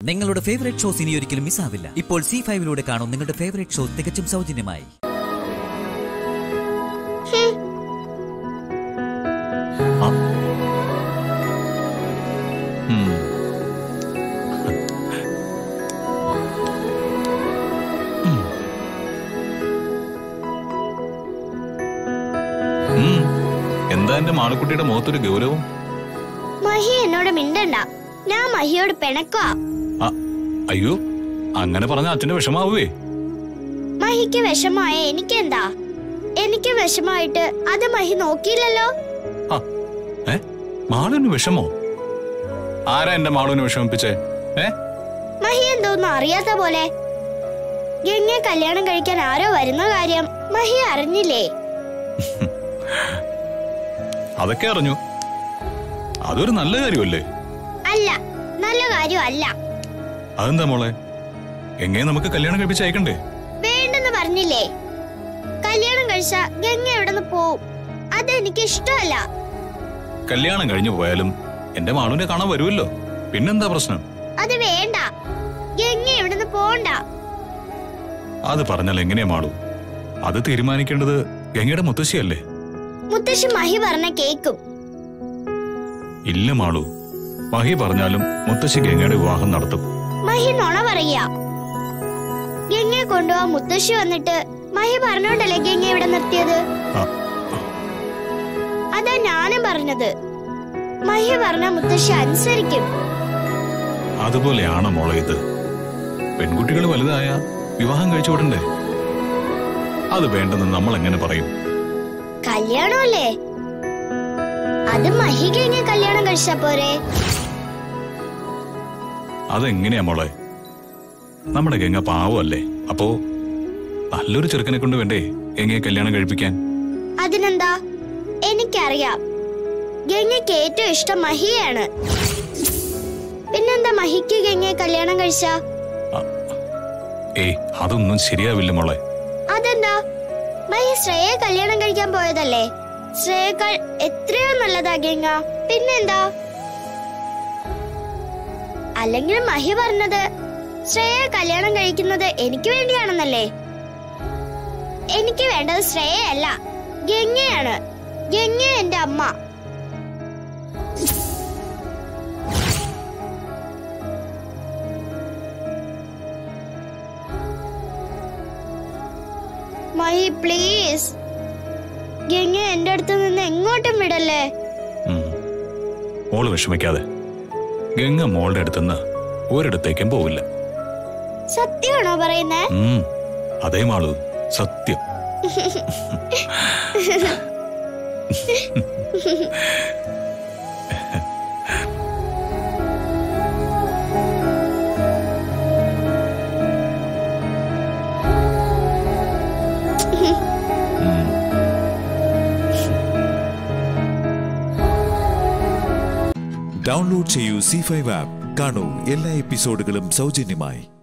നിങ്ങളുടെ favourite shows ഇനി ഒരിക്കലും മിസ്സാവില്ല ഇപ്പോൾ സി ഫൈവിലൂടെ കാണും നിങ്ങളുടെ ഫേവറേറ്റ് ഷോ തികച്ചും സൗജന്യമായി ആ. ഉം. ഉം. ഉം. എന്താ എന്റെ മാളക്കുട്ടിയുടെ മുഖത്തൊരു ഗൗരവം മഹി എന്നോട് മിണ്ടണ്ട ഞാൻ മഹിയോട് പിണക്കുവാ ആ, അയ്യോ അങ്ങനെ പറഞ്ഞ അച്ഛന്റെ വിഷമാവേ മഹിക്ക് വിഷമായ എനിക്കെന്താ എനിക്ക് വിഷമായിട്ട് അത് മഹി നോക്കിയില്ലല്ലോ ആ, ഏ മാളുവിന് വിഷമോ ആരാ എന്റെ മാളുവിനെ വിഷമിപ്പിച്ചേ ഏ മഹി എന്തോന്നും അറിയാത്ത പോലെ ഗംഗയെ കല്യാണം കഴിക്കാൻ ആരോ വരുന്ന കാര്യം മഹി അറിഞ്ഞില്ലേ അതൊക്കെ അറിഞ്ഞു അതൊരു നല്ല കാര്യമല്ലേ അല്ല നല്ല കാര്യം അല്ല അതെന്താ മോളെ എങ്ങനെ നമുക്ക് കല്യാണം കഴിപ്പിച്ച് അയക്കണ്ടേ വേണ്ടെന്ന് പറഞ്ഞില്ലേ കല്യാണം കഴിച്ച ഗംഗ എവിടെന്ന് പോവും അതെനിക്ക് ഇഷ്ടമല്ല കല്യാണം കഴിഞ്ഞു പോയാലും എന്റെ മാളുവിനെ കാണാൻ വരുമല്ലോ പിന്നെന്താ പ്രശ്നം അത് വേണ്ട ഗംഗ എവിടെന്ന് പോണ്ട അത് പറഞ്ഞാൽ എങ്ങനെയാ മാളു അത് തീരുമാനിക്കേണ്ടത് ഗംഗയുടെ മുത്തശ്ശിയല്ലേ മുത്തശ്ശി മഹി പറഞ്ഞ കേക്കും ഇല്ല മാളു മഹി പറഞ്ഞാലും മുത്തശ്ശി ഗംഗയുടെ വിവാഹം നടത്തും മഹി നുണ പറയാ ഗംഗയെ കൊണ്ടുപോവാൻ മുത്തശ്ശി വന്നിട്ട് മഹി പറഞ്ഞോണ്ടല്ലേ ഗംഗ ഇവിടെ നിർത്തിയത് ആ, അതാ ഞാനും പറഞ്ഞത് മഹി പറഞ്ഞ മുത്തശ്ശി അനുസരിക്കും അതുപോലെയാണ് മോളെ ഇത് പെൺകുട്ടികൾ വലുതായ വിവാഹം കഴിച്ചു വിടണ്ടേ അത് വേണ്ടെന്ന് നമ്മൾ എങ്ങനെ പറയും കല്യാണമല്ലേ അത് മഹി ഗംഗ കല്യാണം കഴിച്ചാ പോരെ അതെങ്ങനെയാ മോളെ നമ്മുടെ ഗംഗ പാവമല്ലേ അപ്പോ നല്ലൊരു ചെറുക്കനെ കൊണ്ട് വേണ്ടേ ഗംഗയെ കല്യാണം കഴിപ്പിക്കാൻ അതിനെന്താ എനിക്കറിയാം ഗംഗയ്ക്ക് ഏറ്റവും ഇഷ്ടം മഹിയാണ് പിന്നെന്താ മഹിക്ക് ഗംഗയെ കല്യാണം കഴിച്ച ഏയ് അതൊന്നും ശരിയാവില്ല മോളെ അതെന്താ മഹി ശ്രേയെ കല്യാണം കഴിക്കാൻ പോയതല്ലേ ശ്രേയേക്കാൾ എത്രയോ നല്ലതാ ഗംഗ പിന്നെന്താ അല്ലെങ്കിൽ മഹി പറഞ്ഞത് ശ്രേയെ കല്യാണം കഴിക്കുന്നത് എനിക്ക് വേണ്ടിയാണെന്നല്ലേ എനിക്ക് വേണ്ടത് ശ്രേയല്ല ഗംഗയാണ് ഗംഗ എന്റെ അമ്മ മഹി പ്ലീസ് ഗംഗ എന്റെ അടുത്ത് നിന്ന് എങ്ങോട്ടും വിടല്ലേ ഉം. മോള് വിഷമിക്കാതെ ഗംഗ മോളുടെ അടുത്തുനിന്ന് ഒരിടത്തേക്കും പോവില്ല സത്യമാണോ പറയുന്നേ ഉം. അതേ മാളു സത്യം ഉം. ഡൗൺലോഡ് ചെയ്യൂ സി ഫൈവ് ആപ്പ് കാണൂ എല്ലാ എപ്പിസോഡുകളും സൗജന്യമായി